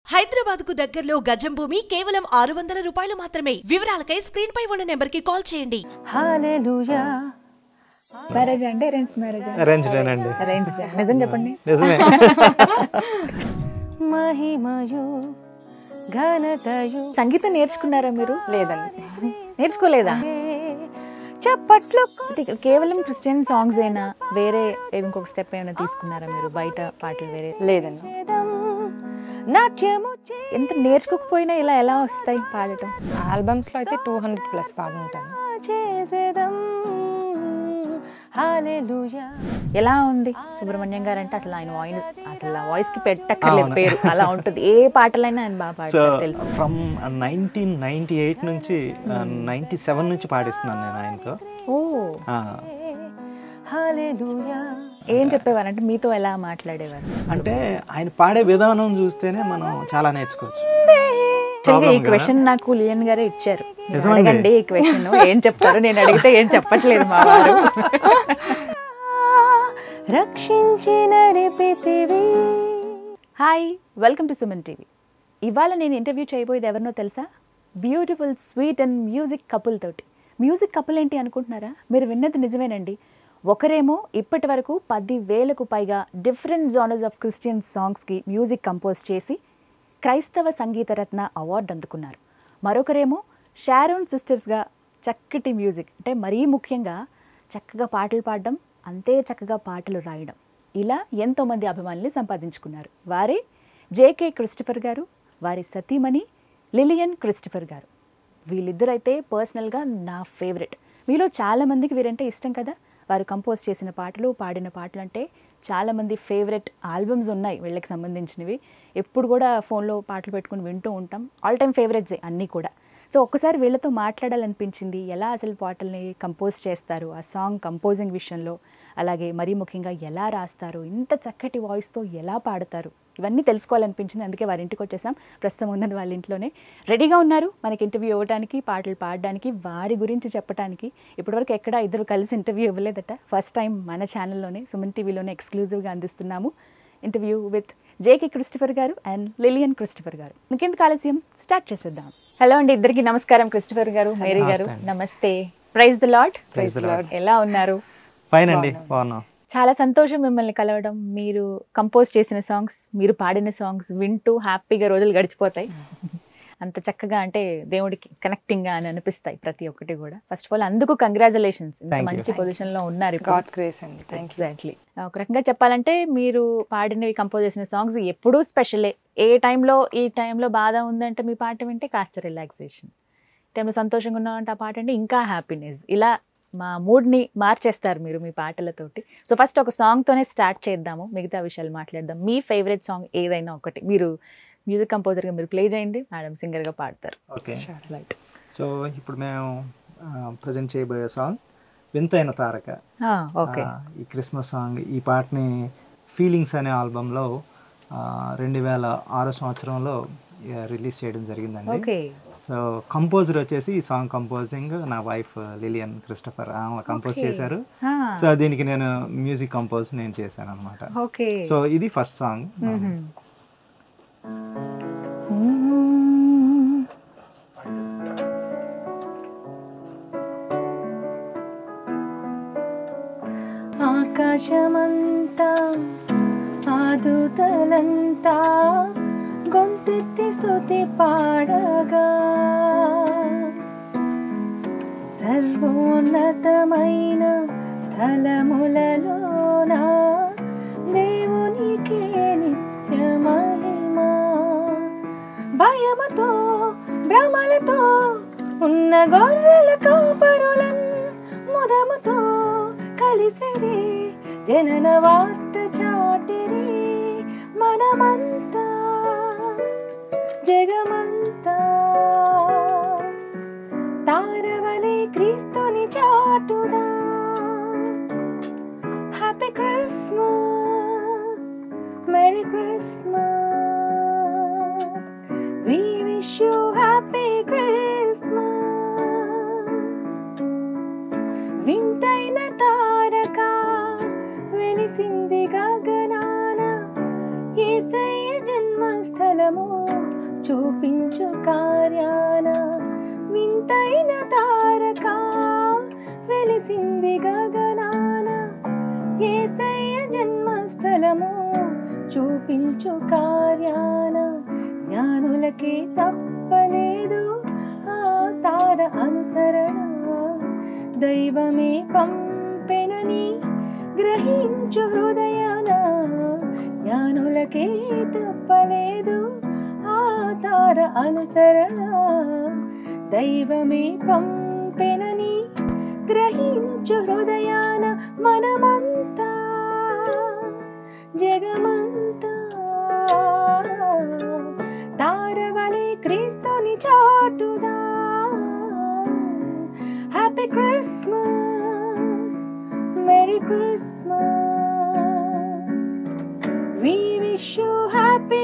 హైదరాబాద్ కు దగ్గరలో గజం భూమి కేవలం ఆరు వందల రూపాయలు మాత్రమే వివరాలకై స్క్రీన్ పై ఉన్న నెంబర్ కి కాల్ చేయండి హాలెలూయా మ్యారేజ్ అండి అరేంజ్ మ్యారేజ్ అరేంజ్డేనండి అరేంజ్ నిజం చెప్పండి నిజమే మహిమయు ఘనతయు సంగీతం నేర్చుకున్నారా మీరు లేదండి నేర్చుకోలేదా చప్పట్లు కొట్టి- కేవలం క్రిస్టియన్ సాంగ్స్ అయినా వేరే ఇంకొక స్టెప్ ఏమైనా తీసుకున్నారా మీరు బయట పాటలు వేరే లేదండి నాట్యము ఎంత నేర్చుకోకపోయినా ఇలా ఎలా వస్తాయి పాడటం ఆల్బమ్స్లో అయితే టూ హండ్రెడ్ ప్లస్ పాడుంటాను చేసేదం హల్లెలూయా ఎలా ఉంది సుబ్రహ్మణ్యం గారు అంటే అసలు ఆయన వాయిస్ అసలు ఆ వాయిస్ కి పెట్టక్కర్లేదు అవును. పేరు అలా ఉంటుంది ఏ పాటలైనా ఆయన బాగా సో పాడతారు తెలుసు ఫ్రమ్ నైన్టీన్ నైన్టీ ఎయిట్ నుంచి నైన్టీ సెవెన్ నుంచి పాడిస్తున్నాను నేను ఆయనతో ఓ ఆ, హల్లెలూయా ఏం చెప్పేవారు అంటే మీతో ఎలా మాట్లాడేవారు అంటే ఆయన పాడే విధానం చూస్తేనే మనం చాలా నేర్చుకోవచ్చు యాక్చువల్గా ఈ Problem క్వశ్చన్ నాకు లియన్ గారే ఇచ్చారు మీరు నిజమండి. అడగండి ఈ క్వశ్చన్ ఏం చెప్తారు నేను అడిగితే ఏం చెప్పట్లేదు మా వారు రక్షించి నడిపితివి hi welcome to Suman TV ఇవాళ నేను ఇంటర్వ్యూ చేయబోయేది ఎవరినో తెలుసా beautiful sweet and music couple తోటి మ్యూజిక్ కపుల్ ఏంటి అనుకుంటున్నారా మీరు విన్నది నిజమేనండి ఒకరేమో ఇప్పటి వరకు పది వేలకు పైగా డిఫరెంట్ జానర్స్ ఆఫ్ క్రిస్టియన్ సాంగ్స్కి మ్యూజిక్ కంపోజ్ చేసి క్రైస్తవ సంగీత రత్న అవార్డు అందుకున్నారు మరొకరేమో షారోన్ సిస్టర్స్గా చక్కటి మ్యూజిక్ అంటే మరీ ముఖ్యంగా చక్కగా పాటలు పాడడం అంతే చక్కగా పాటలు రాయడం ఇలా ఎంతోమంది అభిమానుల్ని సంపాదించుకున్నారు వారే జేకే క్రిస్టఫర్ గారు వారి సతీమణి లిలియన్ క్రిస్టఫర్ గారు వీళ్ళిద్దరైతే పర్సనల్గా నా ఫేవరెట్ మీలో చాలామందికి వీరంటే ఇష్టం కదా వారు కంపోజ్ చేసిన పాటలు పాడిన పాటలు అంటే చాలామంది ఫేవరెట్ ఆల్బమ్స్ ఉన్నాయి వీళ్ళకి సంబంధించినవి ఎప్పుడు కూడా ఫోన్లో పాటలు పెట్టుకుని వింటూ ఉంటాం ఆల్ టైమ్ ఫేవరెట్సే అన్నీ కూడా సో ఒక్కసారి వీళ్ళతో మాట్లాడాలనిపించింది ఎలా అసలు పాటల్ని కంపోజ్ చేస్తారు ఆ సాంగ్ కంపోజింగ్ విషయంలో అలాగే మరీ ముఖ్యంగా ఎలా రాస్తారు ఇంత చక్కటి వాయిస్తో ఎలా పాడతారు ఇవన్నీ తెలుసుకోవాలనిపించింది అందుకే వారి ఇంటికి వచ్చేసాం ప్రస్తుతం ఉన్నది వాళ్ళ ఇంట్లోనే రెడీగా ఉన్నారు మనకి ఇంటర్వ్యూ ఇవ్వడానికి పాటలు పాడడానికి వారి గురించి చెప్పడానికి ఇప్పటివరకు ఎక్కడ ఇద్దరు కలిసి ఇంటర్వ్యూ ఇవ్వలేదట ఫస్ట్ టైం మన ఛానల్లోనే సుమన్ టీవీలోనే ఎక్స్క్లూజివ్గా అందిస్తున్నాము interview with J K Christopher garu and Lilian Christopher garu ఇంకెందుకు ఆలస్యం స్టార్ట్ చేసేద్దాం హలో అండి ఇద్దరికి నమస్కారం క్రిస్టఫర్ గారు మేరీ గారు నమస్తే అండి. నమస్తే praise the Lord Praise the Lord. ఎలా ఉన్నారు ఫైన్ అండి బాగున్నాం చాలా సంతోషం మిమ్మల్ని కలవడం మీరు కంపోజ్ చేసిన సాంగ్స్ మీరు పాడిన సాంగ్స్ వింటూ హ్యాపీగా రోజులు గడిచిపోతాయి అంత చక్కగా అంటే దేవుడికి కనెక్టింగ్ గా అని అనిపిస్తాయి ప్రతి ఒక్కటి కూడా ఫస్ట్ ఆఫ్ ఆల్ అందుకు కంగ్రాచులేషన్స్ ఇంత Thank you. మంచి పొజిషన్ లో ఉన్నారు ఇప్పుడు. గాడ్స్ గ్రేస్ అండి థ్యాంక్ యూ ఎగ్జాక్ట్లీ ఒక రకంగా చెప్పాలంటే మీరు పాడినవి కంపోజ్ చేసిన సాంగ్స్ ఎప్పుడూ స్పెషలే ఏ టైంలో ఈ టైంలో బాధ ఉందంటే మీ పాట వింటే కాస్త రిలాక్సేషన్ టైంలో సంతోషంగా ఉన్నామంటే ఆ పాట అంటే ఇంకా హ్యాపీనెస్ ఇలా మా మూడ్ని మార్చేస్తారు మీరు మీ పాటలతోటి సో ఫస్ట్ ఒక సాంగ్తోనే స్టార్ట్ చేద్దాము మిగతా విషయాలు మాట్లాడదాం మీ ఫేవరెట్ సాంగ్ ఏదైనా ఒకటి మీరు మ్యూజిక్ కంపోజర్గా మీరు ప్లే చేయండి మేడం సింగర్గా పాడతారు ఓకే రైట్ సో ఇప్పుడు మేము ప్రజెంట్ చేయబోయే సాంగ్ వింతైన తారక ఓకే ఆ, ఈ క్రిస్మస్ సాంగ్ ఈ పాటని ఫీలింగ్స్ అనే ఆల్బంలో రెండు వేల ఆరో సంవత్సరంలో రిలీజ్ చేయడం జరిగిందండి ఓకే సో కంపోజర్ వచ్చేసి ఈ సాంగ్ కంపోజింగ్ నా వైఫ్ లిలియన్ క్రిస్టఫర్ ఆమె కంపోజ్ Okay. చేశారు సో దీనికి నేను మ్యూజిక్ కంపోజ్ నేను చేశాను అనమాట ఓకే సో ఇది ఫస్ట్ సాంగ్ ఆకాశమంతా ఆదుతలంతా గొంతెత్తి స్తుతి పాడగా సర్వోన్నతమైన స్థలములలోన దేవునికే నిత్య మహిమా భయముతో భ్రమలతో ఉన్న గొర్రెల కాపరులన్ ముదముతో కలిసిరి జనన వార్త చాటిరి మనమంతా జగమంతా తారవలే క్రీస్తుని చాటుదా happy Christmas merry Christmas we wish you happy Christmas వింతైన తారక వెలిసింది గగనాన ఏసయ్య జన్మస్థలము చూపించు కార్యాన వింతైన తారక వెలిసింది గగనాన ఏసయ్య జన్మస్థలము చూపించు కార్యాన జ్ఞానులకే తప్పలేదు ఆ తార అనుసరణ దైవమే పంపెనని గ్రహించు హృదయాన జ్ఞానులకే తప్పలేదు ఆ తార అనుసరణ దైవమే పంపెనని గ్రహించు హృదయాన మనమంతా జగమంతా తారవలే క్రీస్తుని చాటుదా happy Christmas merry Christmas we wish you happy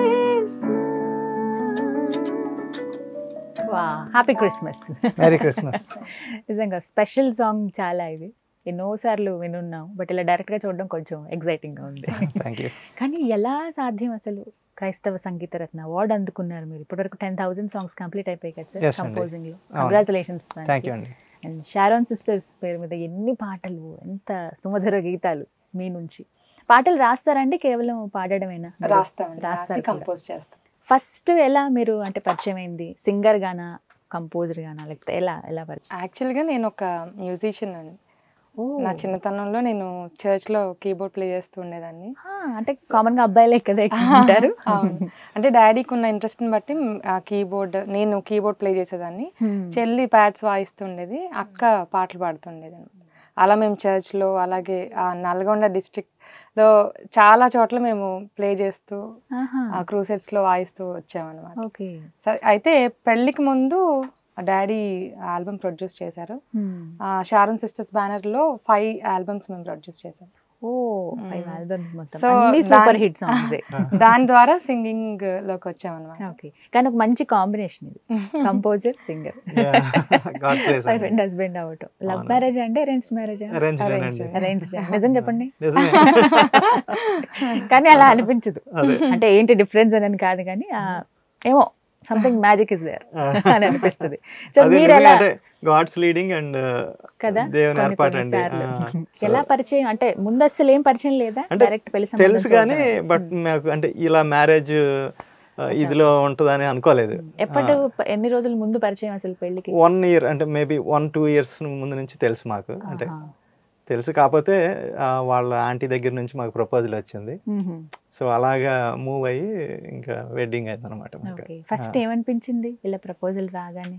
Christmas వా హ్యాపీ క్రిస్మస్ మెరీ క్రిస్మస్ నిజంగా స్పెషల్ సాంగ్ చాలా ఇది ఎన్నోసార్లు వినున్నాం బట్ ఇలా డైరెక్ట్గా చూడడం కొంచెం ఎగ్జైటింగ్గా ఉంది థ్యాంక్ యూ కానీ ఎలా సాధ్యం అసలు క్రైస్తవ సంగీత రత్న అవార్డు అందుకున్నారు మీరు ఇప్పటివరకు టెన్ థౌసండ్ సాంగ్స్ కంప్లీట్ అయిపోయాయి కదా సార్ Yes అండి. కంపోజింగ్ లో అవును. కంగ్రాచులేషన్స్ థ్యాంక్ యూ అండి అండ్ షారోన్ సిస్టర్స్ పేరు మీద ఎన్ని పాటలు ఎంత సుమధుర గీతాలు మీ నుంచి పాటలు రాస్తారండి కేవలం పాడడమేనా రాస్తామండి రాస్తారు రాసి కూడా. కంపోజ్ చేస్తాం ఫస్ట్ ఎలా మీరు అంటే పరిచయం అయింది సింగర్ గానా కంపోజర్ గానా లేకపోతే ఎలా ఎలా పరిచయం యాక్చువల్గా నేను ఒక మ్యూజిషియన్ అండి ఓ నా చిన్నతనంలో నేను చర్చ్లో కీబోర్డ్ ప్లే చేస్తూ ఉండేదాన్ని ఆ, అంటే కామన్ గా అబ్బాయిలే కదా ఎక్కువ ఉంటారు అవును అంటే డాడీకి ఉన్న ఇంట్రెస్ట్ని బట్టి ఆ కీబోర్డ్ నేను కీబోర్డ్ ప్లే చేసేదాన్ని Hmm. చెల్లి ప్యాడ్స్ వాయిస్తుండేది అక్క పాటలు పాడుతుండేది అలా మేము చర్చ్లో అలాగే ఆ నల్గొండ డిస్ట్రిక్ట్లో చాలా చోట్ల మేము ప్లే చేస్తూ ఆహా. ఆ క్రూసెట్స్లో వాయిస్తూ వచ్చామన్నమాట ఓకే సరే అయితే పెళ్ళికి ముందు డాడీ ఆల్బమ్ ప్రొడ్యూస్ చేశారు Hmm. ఆ షారన్ సిస్టర్స్ బ్యానర్లో ఫైవ్ ఆల్బమ్స్ మేము ప్రొడ్యూస్ చేశాం ఓ ఫైవ్ ఆల్బమ్స్ మొత్తం So, అన్ని సూపర్ దాని- హిట్ సాంగ్స్ దాని ద్వారా సింగింగ్ లోకి వచ్చామన్నమాట ఓకే కానీ ఒక మంచి కాంబినేషన్ ఇది composer singer god places wife and husband అవటం లవ్ అవును. మ్యారేజ్ అంటే అరేంజ్ మ్యారేజ్ అరేంజ్ Arranged. అండి అరేంజ్ నిజం చెప్పండి నిజమే కానీ అలా అనిపించదు అదే. అంటే ఏంటి డిఫరెన్స్ అని కాదు కానీ ఆ, ఏమో సంథింగ్ మ్యాజిక్ ఇస్ దేర్ అని అనిపిస్తుంది సో అదే మీరు నిజమే ఎలా అంటే గాడ్స్ లీడింగ్ అండ్ కదా దేవుని కొన్ని ఏర్పాటు కొన్ని అండి సార్లు. ఆ, ఎలా so పరిచయం అంటే ముందు అసలు ఏం పరిచయం లేదా అంటే డైరెక్ట్ పెళ్లి సంబంధం తెలుసు కానీ చూడటమే. బట్ మాకు అంటే ఇలా మ్యారేజ్ ఇదిలో ఉంటుందని అనుకోలేదు ఎప్పటి ఎన్ని రోజుల ముందు పరిచయం అసలు పెళ్లికి వన్ ఇయర్ అంటే మేబీ వన్ టూ ఇయర్స్ ముందు నుంచి తెలుసు మాకు అంటే ఆహా. తెలుసు కాకపోతే ఆ, వాళ్ళ ఆంటీ దగ్గర నుంచి మాకు ప్రపోజల్ వచ్చింది మ్మ్. సో అలాగా మూవ్ అయ్యి ఇంకా వెడ్డింగ్ అయింది అనమాట మాకు ఓకే ఫస్ట్ ఏమనిపించింది ఇలా ప్రపోజల్ రాగానే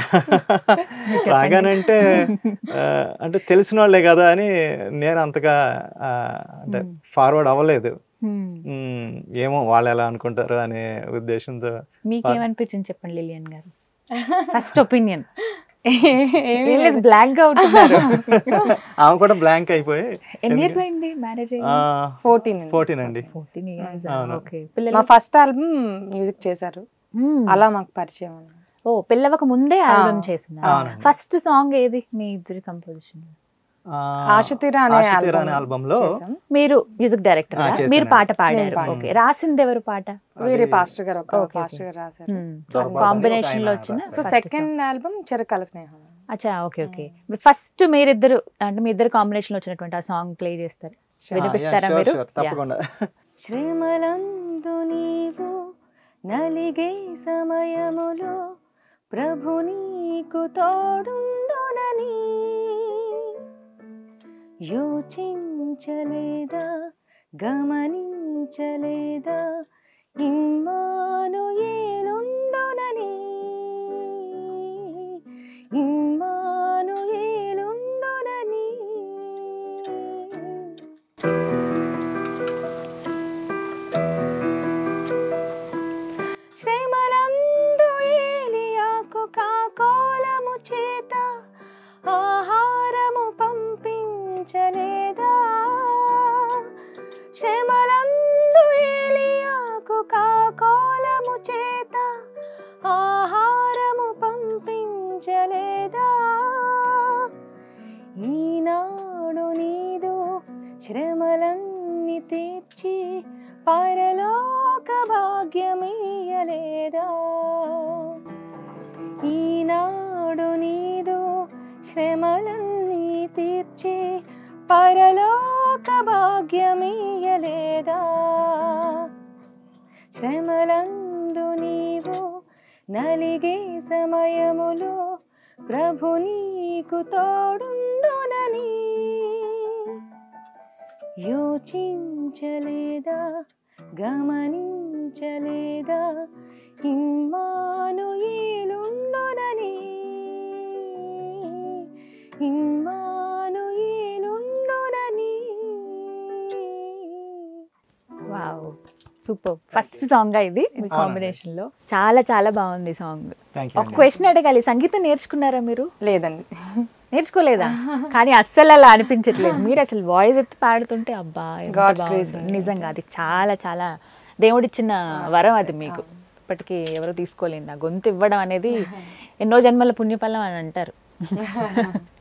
రాగానంటే ఆ, అంటే తెలిసిన వాళ్ళే కదా అని నేను అంతగా ఆ, అంటే Hmm. ఫార్వర్డ్ అవ్వలేదు మ్మ్. మ్మ్, ఏమో వాళ్ళు ఎలా అనుకుంటారు అనే ఉద్దేశంతో మీకేమనిపించింది చెప్పండి లిలియన్ గారు ఫస్ట్ ఒపీనియన్ ఏమీ లేదు. బ్లాక్ గా ఉంటున్నారు ఆమె కూడా బ్లాంక్ అయిపోయి ఎన్ని ఇయర్స్ అయింది మ్యారేజ్ అయ్యి ఫోర్టీన్ ఫోర్టీన్ అండి ఫోర్టీన్ ఇయర్స్ అవును. ఓకే మా పిల్లలు ఫస్ట్ ఆల్బమ్ మ్యూజిక్ చేశారు మ్మ్. అలా మాకు పరిచయం అన్నమాట. ఓ పిల్లవక ముందే ఆల్బమ్ చేసింది అవునండి. ఫస్ట్ సాంగ్ ఏది మీ ఇద్దరి కంపోజిషన్ ఆ, ఆశతీర అనే ఆశతీర అనే ఆల్బమ్ ఆల్బమ్ లో చేశాం. మీరు మ్యూజిక్ డైరెక్టర్ ఆ, చేశాను. మీరు పాట నేను పాడారు పాడాను. ఓకే రాసింది ఎవరు పాట వేరే అది- పాస్టర్ గారు ఒక ఓకే, పాస్టర్ గారు రాశారు సో దొరబాబు అని కాంబినేషన్ ఒక లో ఆయన వచ్చిన రాశారు. సో first సెకండ్ ఆల్బమ్ చెరకల స్నేహం song. అచ్చా ఓకే ఓకే ఫస్ట్ మీరిద్దరు అంటే మీ ఇద్దరు కాంబినేషన్ లో వచ్చినటువంటి ఆ సాంగ్ ప్లే చేస్తారు వినిపిస్తారా sure, మీరు sure, తప్పకుండా శ్రమలందు నీవు నలిగే సమయములో ప్రభు నీకు తోడుండునని యోచించలేదా గమనించలేదా ఇమ్మాను ఏలుండునని ఇమ్మాను ఏలుండునని శ్రమలందు ఏలియాకు కాకోలము చేత ఆహారము పంపించలేదా శ్రమలందు ఏలియాకు కాకోలము చేత ఆహారము పంపించలేదా ఈనాడు నీదు శ్రమలన్నీ తీర్చి పరలోక భాగ్యమీయలేదా శ్రమలన్నీ తీర్చే పరలోక భాగ్యమీయలేదా శ్రమలందు నీవు నలిగే సమయములో ప్రభు నీకు తోడుండునని యోచించలేదా గమనించలేదా ఇమ్మాను ఏలుండునని ఇమ్మాను ఏలుండునని వావ్ సూపర్ ఫస్ట్ సాంగ్ ఇది మీ కాంబినేషన్ లో చాలా చాలా బాగుంది సాంగ్ థ్యాంక్ యూ ఒక క్వశ్చన్ అడగాలి సంగీతం నేర్చుకున్నారా మీరు లేదండి నేర్చుకోలేదా కానీ అస్సలు అలా అనిపించట్లేదు మీరు అసలు వాయిస్ ఎత్తి పాడుతుంటే అబ్బా ఎంత God's బాగుంది. grace అండి. నిజంగా అది చాలా చాలా దేవుడిచ్చిన వరం అది మీకు ఇప్పటికీ ఎవరు తీసుకోలేదు ఆ గొంతు ఇవ్వడం అనేది ఎన్నో జన్మల పుణ్యఫలం అని అంటారు